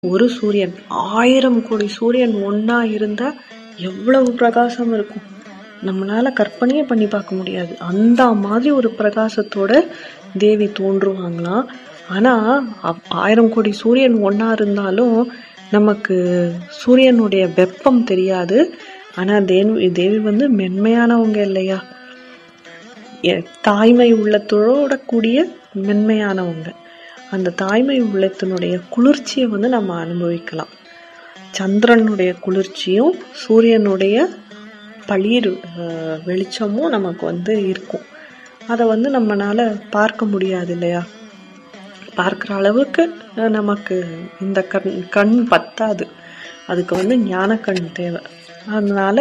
ஒரு சூரியன் ஆயிரம் கோடி சூரியன் ஒன்னா இருந்தா எவ்வளவு பிரகாசம் இருக்கும் நம்மளால கற்பனையே பண்ணி பார்க்க முடியாது அந்த மாதிரி ஒரு பிரகாசத்தோட தேவி தோன்றுவாங்களாம் ஆனா அவ்- ஆயிரம் கோடி சூரியன் ஒன்னா இருந்தாலும் நமக்கு சூரியனுடைய வெப்பம் தெரியாது ஆனா தேவி தேவி வந்து மென்மையானவங்க இல்லையா எ- தாய்மை உள்ளத்தோட கூடிய மென்மையானவங்க அந்த தாய்மை உள்ளத்தினுடைய குளிர்ச்சியை வந்து நம்ம அனுபவிக்கலாம் சந்திரனுடைய குளிர்ச்சியும் சூரியனுடைய பளிர் அஹ், வெளிச்சமும் நமக்கு வந்து இருக்கும் அதை வந்து நம்மனால பார்க்க முடியாது இல்லையா பார்க்குற அளவுக்கு அஹ், நமக்கு இந்த கண் கண் பத்தாது அதுக்கு வந்து ஞான கண் தேவை அதனால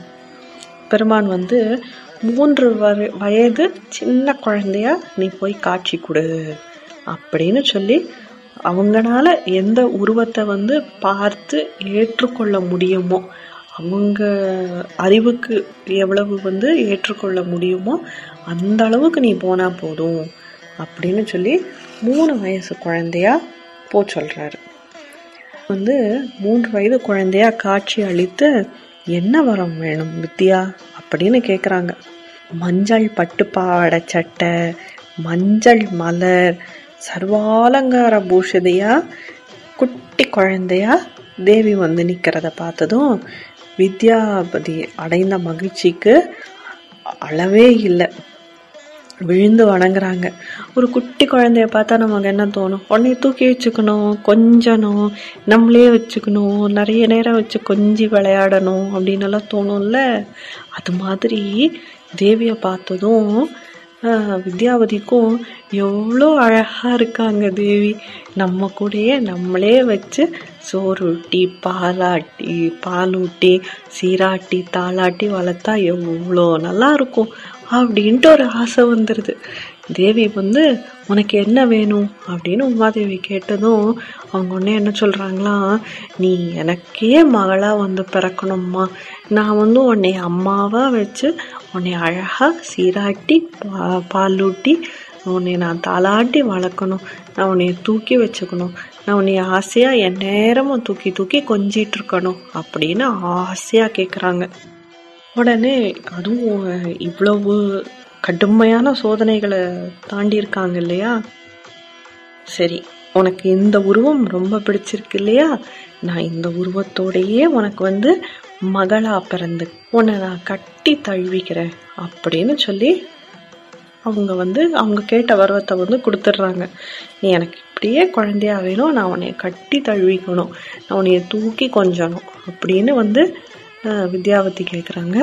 பெருமான் வந்து மூன்று வரு- வயது சின்ன குழந்தையா நீ போய் காட்சி கொடு அப்படின்னு சொல்லி அவங்கனால எந்த உருவத்தை வந்து பார்த்து ஏற்றுக்கொள்ள முடியுமோ அவங்க அறிவுக்கு எவ்வளவு வந்து ஏற்றுக்கொள்ள முடியுமோ அந்த அளவுக்கு நீ போனா போதும் அப்படின்னு சொல்லி மூணு வயசு குழந்தையா போ சொல்றாரு வந்து மூன்று வயது குழந்தையா காட்சி அளித்து என்ன வரம் வேணும் வித்யா அப்படின்னு கேக்குறாங்க மஞ்சள் பட்டு பாவாடை சட்டை மஞ்சள் மலர் சர்வாலங்கார பூஷிதையா குட்டி குழந்தையா தேவி வந்து நிக்கிறத பார்த்ததும் வித்யாபதி அடைந்த மகிழ்ச்சிக்கு அளவே இல்லை விழுந்து வணங்குறாங்க ஒரு குட்டி குழந்தைய பார்த்தா நமக்கு என்ன தோணும் உடனே தூக்கி வச்சுக்கணும் கொஞ்சணும் நம்மளே வச்சுக்கணும் நிறைய நேரம் வச்சு கொஞ்சி விளையாடணும் அப்படின்னு எல்லாம் தோணும்ல அது மாதிரி தேவியை பார்த்ததும் ஆஹ், வித்யாவதிக்கும் எவ்வளோ அழகா இருக்காங்க தேவி நம்ம கூடயே நம்மளே வச்சு சோறு ஊட்டி பாலாட்டி பாலூட்டி சீராட்டி தாளாட்டி வளர்த்தா எவ்வளோ நல்லா இருக்கும் அப்படின்ட்டு ஒரு ஆசை வந்துடுது தேவி வந்து உனக்கு என்ன வேணும் அப்படின்னு உமாதேவி கேட்டதும் அவங்க உடனே என்ன சொல்றாங்களாம் நீ எனக்கே மகளா வந்து பிறக்கணும்மா நான் வந்து உன்னை அம்மாவா வச்சு உன்னை அழகா சீராட்டி பா பாலூட்டி உன்னை நான் தாளாட்டி வளர்க்கணும் நான் உன்னை தூக்கி வச்சுக்கணும் நான் உன்னை ஆசையா என் நேரமும் தூக்கி தூக்கி கொஞ்சிட்டு இருக்கணும் அப்படின்னு ஆசையா கேக்குறாங்க உடனே அதுவும் அஹ், இவ்வளவு கடுமையான சோதனைகளை தாண்டி இருக்காங்க இல்லையா சரி உனக்கு இந்த உருவம் ரொம்ப பிடிச்சிருக்கு இல்லையா நான் இந்த உருவத்தோடையே உனக்கு வந்து மகளா பிறந்து உன்னை நான் கட்டி தழுவிக்கிறேன் அப்படின்னு சொல்லி அவங்க வந்து அவங்க கேட்ட பருவத்தை வந்து கொடுத்துட்றாங்க நீ எனக்கு இப்படியே குழந்தையா வேணும் நான் உன்னைய கட்டி தழுவிக்கணும் நான் உன்னைய தூக்கி கொஞ்சணும் அப்படின்னு வந்து அஹ், வித்யாவதி கேட்குறாங்க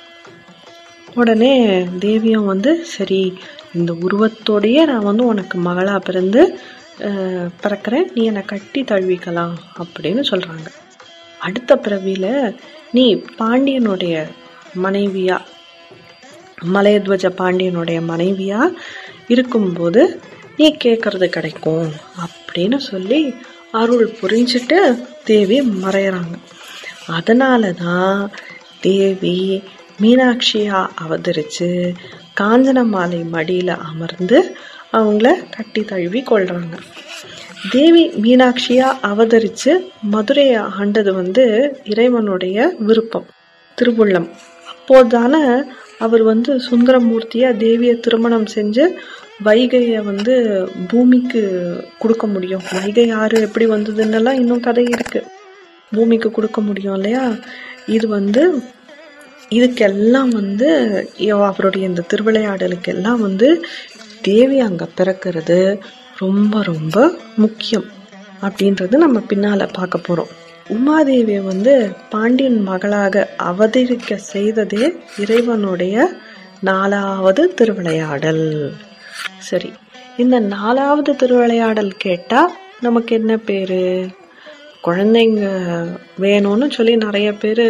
உடனே தேவியும் வந்து சரி இந்த உருவத்தோடயே நான் வந்து உனக்கு மகளா பிறந்து அஹ், பிறக்கிறேன் நீ என்னை கட்டி தழுவிக்கலாம் அப்படின்னு சொல்றாங்க அடுத்த பிறவியில நீ பாண்டியனுடைய மனைவியா மலையத்வஜ பாண்டியனுடைய மனைவியா இருக்கும்போது நீ கேட்கறது கிடைக்கும் அப்படின்னு சொல்லி அருள் புரிஞ்சுட்டு தேவி மறையறாங்க அதனால தான் தேவி மீனாட்சியா அவதரிச்சு காஞ்சன மாலை மடியில அமர்ந்து அவங்கள கட்டி தழுவி கொள்றாங்க தேவி மீனாட்சியா அவதரிச்சு மதுரையை ஆண்டது வந்து இறைவனுடைய விருப்பம் திருவுள்ளம் அப்போதானே அவர் வந்து சுந்தரமூர்த்தியா தேவியை திருமணம் செஞ்சு வைகைய வந்து பூமிக்கு கொடுக்க முடியும் வைகை ஆறு எப்படி வந்ததுன்னெல்லாம் இன்னும் கதை இருக்கு பூமிக்கு கொடுக்க முடியும் இல்லையா இது வந்து இதுக்கெல்லாம் வந்து இவ- அவருடைய இந்த திருவிளையாடலுக்கு எல்லாம் வந்து தேவி அங்க பிறக்கிறது ரொம்ப ரொம்ப முக்கியம் அப்படின்றது நம்ம பின்னால பார்க்க போறோம் உமாதேவியை வந்து பாண்டியன் மகளாக அவதரிக்க செய்ததே இறைவனுடைய நாலாவது திருவிளையாடல் சரி இந்த நாலாவது திருவிளையாடல் கேட்டா நமக்கு என்ன பேரு குழந்தைங்க வேணும்னு சொல்லி நிறைய பேர்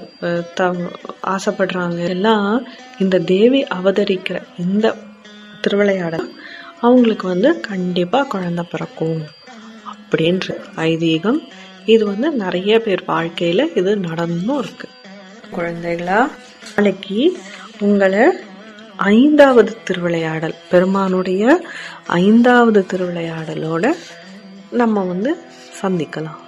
ஆசைப்படுறாங்க எல்லாம் இந்த தேவி அவதரிக்கிற இந்த திருவிளையாடல் அவங்களுக்கு வந்து கண்டிப்பா குழந்தை பிறக்கும் அப்படின்ற ஐதீகம் இது வந்து நிறைய பேர் வாழ்க்கையில இது நடந்தும் இருக்கு குழந்தைகளா நாளைக்கு உங்களை ஐந்தாவது திருவிளையாடல் பெருமானுடைய ஐந்தாவது திருவிளையாடலோட நம்ம வந்து சந்திக்கலாம்